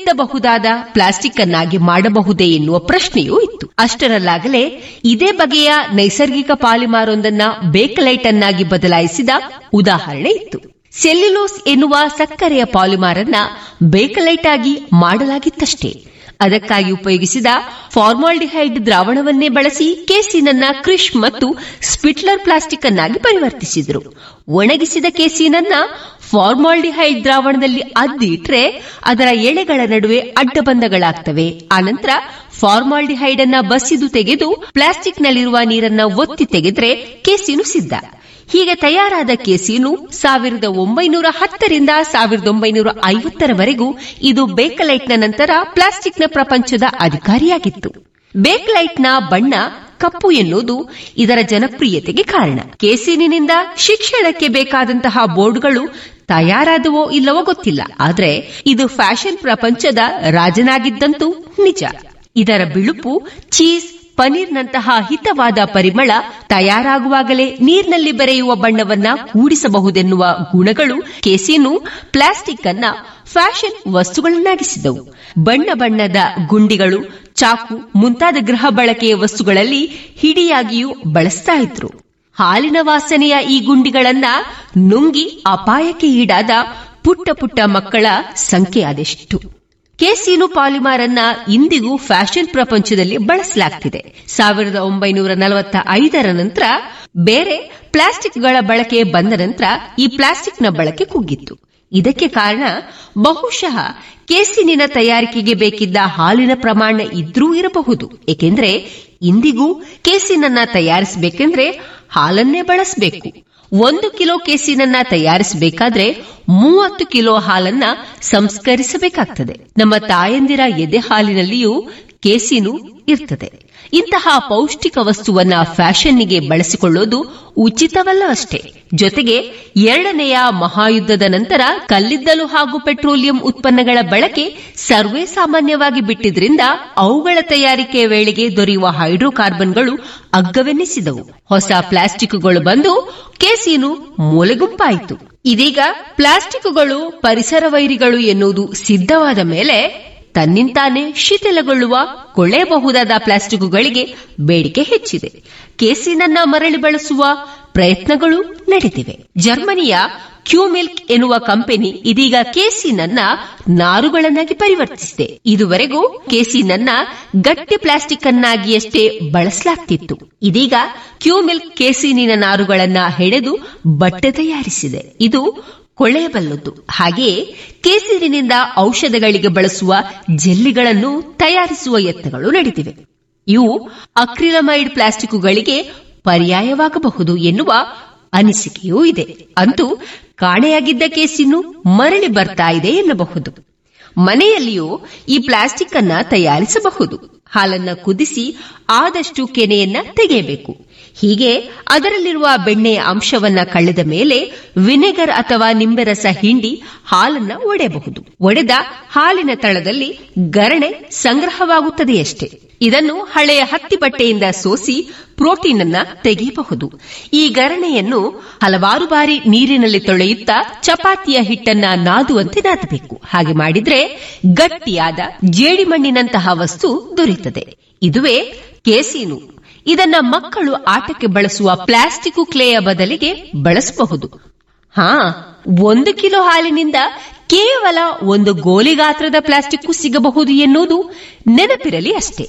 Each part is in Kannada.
ಕಲ್ಲಿದ್ದಬಹುದಾದ ಪ್ಲಾಸ್ಟಿಕ್ ಅನ್ನಾಗಿ ಮಾಡಬಹುದೇ ಎನ್ನುವ ಪ್ರಶ್ನೆಯೂ ಇತ್ತು ಅಷ್ಟರಲ್ಲಾಗಲೇ ಇದೇ ಬಗೆಯ ನೈಸರ್ಗಿಕ ಪಾಲಿಮಾರೊಂದನ್ನ ಬೇಕಲೈಟ್ ಅನ್ನಾಗಿ ಬದಲಾಯಿಸಿದ ಉದಾಹರಣೆ ಇತ್ತು ಸೆಲ್ಯುಲೋಸ್ ಎನ್ನುವ ಸಕ್ಕರೆಯ ಪಾಲಿಮಾರ್ ಅನ್ನ ಬೇಕಲೈಟ್ ಆಗಿ ಮಾಡಲಾಗಿತ್ತಷ್ಟೇ ಅದಕ್ಕಾಗಿ ಉಪಯೋಗಿಸಿದ ಫಾರ್ಮಾಲ್ಡಿಹೈಡ್ ದ್ರಾವಣವನ್ನೇ ಬಳಸಿ ಕೇಸಿನನ್ನ ಕ್ರಿಶ್ ಮತ್ತು ಸ್ಪಿಟ್ಲರ್ ಪ್ಲಾಸ್ಟಿಕ್ ಅನ್ನಾಗಿ ಪರಿವರ್ತಿಸಿದ್ರು ಒಣಗಿಸಿದ ಕೇಸಿನನ್ನ ಫಾರ್ಮಾಲ್ಡಿಹೈಡ್ ದ್ರಾವಣದಲ್ಲಿ ಅದ್ದಿ ಇಟ್ರೆ ಅದರ ಎಳೆಗಳ ನಡುವೆ ಅಡ್ಡಬಂಧಗಳಾಗ್ತವೆ ಆನಂತರ ಫಾರ್ಮಾಲ್ಡಿಹೈಡ್ ಅನ್ನ ಬಸಿದು ತೆಗೆದು ಪ್ಲಾಸ್ಟಿಕ್ನಲ್ಲಿರುವ ನೀರನ್ನ ಒತ್ತಿ ತೆಗೆದ್ರೆ ಕೇಸಿನು ಸಿದ್ಧ ಹೀಗೆ ತಯಾರಾದ ಕೇಸೀನು ಸಾವಿರದ ಒಂಬೈನೂರ ಹತ್ತರಿಂದ ಸಾವಿರದ ಒಂಬೈನೂರ ಐವತ್ತರವರೆಗೂ ಇದು ಬೇಕಲೈಟ್ನ ನಂತರ ಪ್ಲಾಸ್ಟಿಕ್ನ ಪ್ರಪಂಚದ ಅಧಿಕಾರಿಯಾಗಿತ್ತು ಬೇಕಲೈಟ್ನ ಬಣ್ಣ ಕಪ್ಪು ಎನ್ನುವುದು ಇದರ ಜನಪ್ರಿಯತೆಗೆ ಕಾರಣ ಕೇಸೀನಿನಿಂದ ಶಿಕ್ಷಣಕ್ಕೆ ಬೇಕಾದಂತಹ ಬೋರ್ಡ್ಗಳು ತಯಾರಾದವೋ ಇಲ್ಲವೋ ಗೊತ್ತಿಲ್ಲ ಆದ್ರೆ ಇದು ಫ್ಯಾಷನ್ ಪ್ರಪಂಚದ ರಾಜನಾಗಿದ್ದಂತೂ ನಿಜ ಇದರ ಬಿಳುಪು ಚೀಸ್ ಪನೀರ್ನಂತಹ ಹಿತವಾದ ಪರಿಮಳ ತಯಾರಾಗುವಾಗಲೇ ನೀರಿನಲ್ಲಿ ಬೆರೆಯುವ ಬಣ್ಣವನ್ನ ಕೂಡಿಸಬಹುದೆನ್ನುವ ಗುಣಗಳು ಕೇಸೀನು ಪ್ಲಾಸ್ಟಿಕ್ ಅನ್ನ ಫ್ಯಾಷನ್ ವಸ್ತುಗಳನ್ನಾಗಿಸಿದವು ಬಣ್ಣ ಬಣ್ಣದ ಗುಂಡಿಗಳು ಚಾಕು ಮುಂತಾದ ಗೃಹ ಬಳಕೆಯ ವಸ್ತುಗಳಲ್ಲಿ ಹಿಡಿಯಾಗಿಯೂ ಬಳಸ್ತಾ ಇದ್ರು ಹಾಲಿನ ವಾಸನೆಯ ಈ ಗುಂಡಿಗಳನ್ನ ನುಂಗಿ ಅಪಾಯಕ್ಕೆ ಈಡಾದ ಪುಟ್ಟ ಪುಟ್ಟ ಮಕ್ಕಳ ಸಂಖ್ಯೆ ಅದೆಷ್ಟು ಕೇಸೀನು ಪಾಲಿಮಾರ್ ಅನ್ನ ಇಂದಿಗೂ ಫ್ಯಾಷನ್ ಪ್ರಪಂಚದಲ್ಲಿ ಬಳಸಲಾಗ್ತಿದೆ ಸಾವಿರದ ಒಂಬೈನೂರ ನಲವತ್ತ ಐದರ ನಂತರ ಬೇರೆ ಪ್ಲಾಸ್ಟಿಕ್ಗಳ ಬಳಕೆ ಬಂದ ನಂತರ ಈ ಪ್ಲಾಸ್ಟಿಕ್ನ ಬಳಕೆ ಕುಗ್ಗಿತ್ತು ಇದಕ್ಕೆ ಕಾರಣ ಬಹುಶಃ ಕೇಸಿನಿನ ತಯಾರಿಕೆಗೆ ಬೇಕಿದ್ದ ಹಾಲಿನ ಪ್ರಮಾಣ ಇದ್ರೂ ಇರಬಹುದು ಏಕೆಂದ್ರೆ ಇಂದಿಗೂ ಕೇಸಿನನ್ನ ತಯಾರಿಸಬೇಕೆಂದ್ರೆ ಹಾಲನ್ನೇ ಬಳಸಬೇಕು ಒಂದು ಕಿಲೋ ಕೇಸಿನನ್ನ ತಯಾರಿಸಬೇಕಾದ್ರೆ ಮೂವತ್ತು ಕಿಲೋ ಹಾಲನ್ನ ಸಂಸ್ಕರಿಸಬೇಕಾಗ್ತದೆ ನಮ್ಮ ತಾಯಂದಿರ ಎದೆ ಹಾಲಿನಲ್ಲಿಯೂ ಕೇಸಿನು ಇರ್ತದೆ ಇಂತಹ ಪೌಷ್ಟಿಕ ವಸ್ತುವನ್ನ ಫ್ಯಾಷನ್ನಿಗೆ ಬಳಸಿಕೊಳ್ಳೋದು ಉಚಿತವಲ್ಲವಷ್ಟೇ ಜೊತೆಗೆ ಎರಡನೆಯ ಮಹಾಯುದ್ಧದ ನಂತರ ಕಲ್ಲಿದ್ದಲು ಹಾಗೂ ಪೆಟ್ರೋಲಿಯಂ ಉತ್ಪನ್ನಗಳ ಬಳಕೆ ಸರ್ವೇ ಸಾಮಾನ್ಯವಾಗಿ ಬಿಟ್ಟಿದ್ರಿಂದ ಅವುಗಳ ತಯಾರಿಕೆಯ ವೇಳೆಗೆ ದೊರೆಯುವ ಹೈಡ್ರೋಕಾರ್ಬನ್ಗಳು ಅಗ್ಗವೆನ್ನಿಸಿದವು ಹೊಸ ಪ್ಲಾಸ್ಟಿಕ್ಗಳು ಬಂದು ಕೇಸೀನು ಮೂಲೆಗುಂಪಾಯಿತು ಇದೀಗ ಪ್ಲಾಸ್ಟಿಕ್ಗಳು ಪರಿಸರ ವೈರಿಗಳು ಎನ್ನುವುದು ಸಿದ್ಧವಾದ ಮೇಲೆ ತನ್ನಿಂತಾನೇ ಶಿಥಿಲಗೊಳ್ಳುವ ಕೊಳೆಯಬಹುದಾದ ಪ್ಲಾಸ್ಟಿಕ್ಗಳಿಗೆ ಬೇಡಿಕೆ ಹೆಚ್ಚಿದೆ ಕೇಸಿನನ್ನ ಮರಳಿ ಬಳಸುವ ಪ್ರಯತ್ನಗಳು ನಡೆದಿವೆ ಜರ್ಮನಿಯ ಕ್ಯೂ ಮಿಲ್ಕ್ ಎನ್ನುವ ಕಂಪನಿ ಇದೀಗ ಕೇಸಿನನ್ನ ನಾರುಗಳನ್ನಾಗಿ ಪರಿವರ್ತಿಸಿದೆ ಇದುವರೆಗೂ ಕೇಸಿನನ್ನ ಗಟ್ಟಿ ಪ್ಲಾಸ್ಟಿಕ್ ಅನ್ನಾಗಿಯಷ್ಟೇ ಬಳಸಲಾಗ್ತಿತ್ತು ಇದೀಗ ಕ್ಯೂ ಮಿಲ್ಕ್ ಕೇಸಿನಿನ ನಾರುಗಳನ್ನ ಹೆಣೆದು ಬಟ್ಟೆ ತಯಾರಿಸಿದೆ ಇದು ಕೊಳೆಯಬಲ್ಲದ್ದು ಹಾಗೆಯೇ ಕೇಸರಿನಿಂದ ಔಷಧಗಳಿಗೆ ಬಳಸುವ ಜೆಲ್ಲಿಗಳನ್ನು ತಯಾರಿಸುವ ಯತ್ನಗಳು ನಡೆದಿವೆ ಇವು ಅಕ್ರಿಲಮೈಡ್ ಪ್ಲಾಸ್ಟಿಕ್ಗಳಿಗೆ ಪರ್ಯಾಯವಾಗಬಹುದು ಎನ್ನುವ ಅನಿಸಿಕೆಯೂ ಇದೆ ಅಂತೂ ಕಾಣೆಯಾಗಿದ್ದ ಕೇಸಿನ್ನು ಮರಳಿ ಬರ್ತಾ ಇದೆ ಎನ್ನಬಹುದು ಮನೆಯಲ್ಲಿಯೂ ಈ ಪ್ಲಾಸ್ಟಿಕ್ ಅನ್ನ ತಯಾರಿಸಬಹುದು ಹಾಲನ್ನ ಕುದಿಸಿ ಆದಷ್ಟು ಕೆನೆಯನ್ನ ತೆಗೆಯಬೇಕು ಹೀಗೆ ಅದರಲ್ಲಿರುವ ಬೆಣ್ಣೆಯ ಅಂಶವನ್ನ ಕಳೆದ ಮೇಲೆ ವಿನೆಗರ್ ಅಥವಾ ನಿಂಬೆರಸ ಹಿಂಡಿ ಹಾಲನ್ನ ಒಡೆಯಬಹುದು ಒಡೆದ ಹಾಲಿನ ತಳದಲ್ಲಿ ಗರಣೆ ಸಂಗ್ರಹವಾಗುತ್ತದೆಯಷ್ಟೇ ಇದನ್ನು ಹಳೆಯ ಹತ್ತಿ ಬಟ್ಟೆಯಿಂದ ಸೋಸಿ ಪ್ರೋಟೀನ್ ಅನ್ನ ತೆಗೆಯಬಹುದು ಈ ಗರಣೆಯನ್ನು ಹಲವಾರು ಬಾರಿ ನೀರಿನಲ್ಲಿ ತೊಳೆಯುತ್ತಾ ಚಪಾತಿಯ ಹಿಟ್ಟನ್ನ ನಾದುವಂತೆ ನಾದಬೇಕು ಹಾಗೆ ಮಾಡಿದ್ರೆ ಗಟ್ಟಿಯಾದ ಜೇಡಿಮಣ್ಣಿನಂತಹ ವಸ್ತು ದೊರೆಯುತ್ತದೆ ಇದುವೇ ಕೇಸೀನು ಇದನ್ನ ಮಕ್ಕಳು ಆಟಕ್ಕೆ ಬಳಸುವ ಪ್ಲಾಸ್ಟಿಕ್ ಕ್ಲೇಯ ಬದಲಿಗೆ ಬಳಸಬಹುದು ಹಾ ಒಂದು ಕಿಲೋ ಹಾಲಿನಿಂದ ಕೇವಲ ಒಂದು ಗೋಲಿ ಗಾತ್ರದ ಪ್ಲಾಸ್ಟಿಕ್ ಸಿಗಬಹುದು ಎನ್ನುವುದು ನೆನಪಿರಲಿ ಅಷ್ಟೇ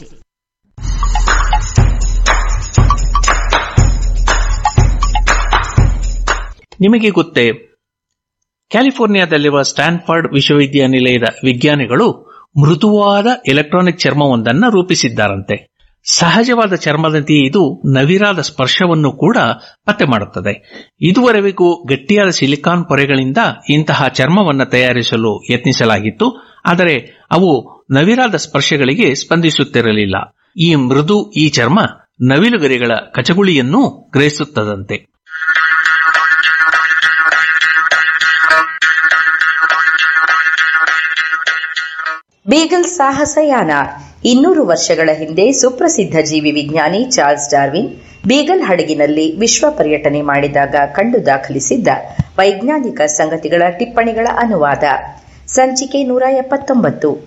ನಿಮಗೆ ಗೊತ್ತೇ ಕ್ಯಾಲಿಫೋರ್ನಿಯಾದಲ್ಲಿರುವ ಸ್ಟ್ಯಾನ್ಫರ್ಡ್ ವಿಶ್ವವಿದ್ಯಾನಿಲಯದ ವಿಜ್ಞಾನಿಗಳು ಮೃದುವಾದ ಎಲೆಕ್ಟ್ರಾನಿಕ್ ಚರ್ಮವೊಂದನ್ನ ರೂಪಿಸಿದ್ದಾರಂತೆ ಸಹಜವಾದ ಚರ್ಮದಂತೆಯೇ ಇದು ನವಿರಾದ ಸ್ಪರ್ಶವನ್ನು ಕೂಡ ಪತ್ತೆ ಮಾಡುತ್ತದೆ ಇದುವರೆವಿಗೂ ಗಟ್ಟಿಯಾದ ಸಿಲಿಕಾನ್ ಪೊರೆಗಳಿಂದ ಇಂತಹ ಚರ್ಮವನ್ನು ತಯಾರಿಸಲು ಯತ್ನಿಸಲಾಗಿತ್ತು ಆದರೆ ಅವು ನವಿರಾದ ಸ್ಪರ್ಶಗಳಿಗೆ ಸ್ಪಂದಿಸುತ್ತಿರಲಿಲ್ಲ ಈ ಮೃದು ಈ ಚರ್ಮ ನವಿಲುಗರಿಗಳ ಕಚಗುಳಿಯನ್ನೂ ಗ್ರಹಿಸುತ್ತದಂತೆ ಬೀಗಲ್ ಸಾಹಸಯಾನ ಇನ್ನೂರು ವರ್ಷಗಳ ಹಿಂದೆ ಸುಪ್ರಸಿದ್ಧ ಜೀವಿ ವಿಜ್ಞಾನಿ ಚಾರ್ಲ್ಸ್ ಡಾರ್ವಿನ್ ಬೀಗಲ್ ಹಡಗಿನಲ್ಲಿ ವಿಶ್ವ ಪರ್ಯಟನೆ ಮಾಡಿದಾಗ ಕಂಡು ದಾಖಲಿಸಿದ್ದ ವೈಜ್ಞಾನಿಕ ಸಂಗತಿಗಳ ಟಿಪ್ಪಣಿಗಳ ಅನುವಾದ ಸಂಚಿಕೆ ನೂರ ಎಪ್ಪತ್ತೊಂಬತ್ತು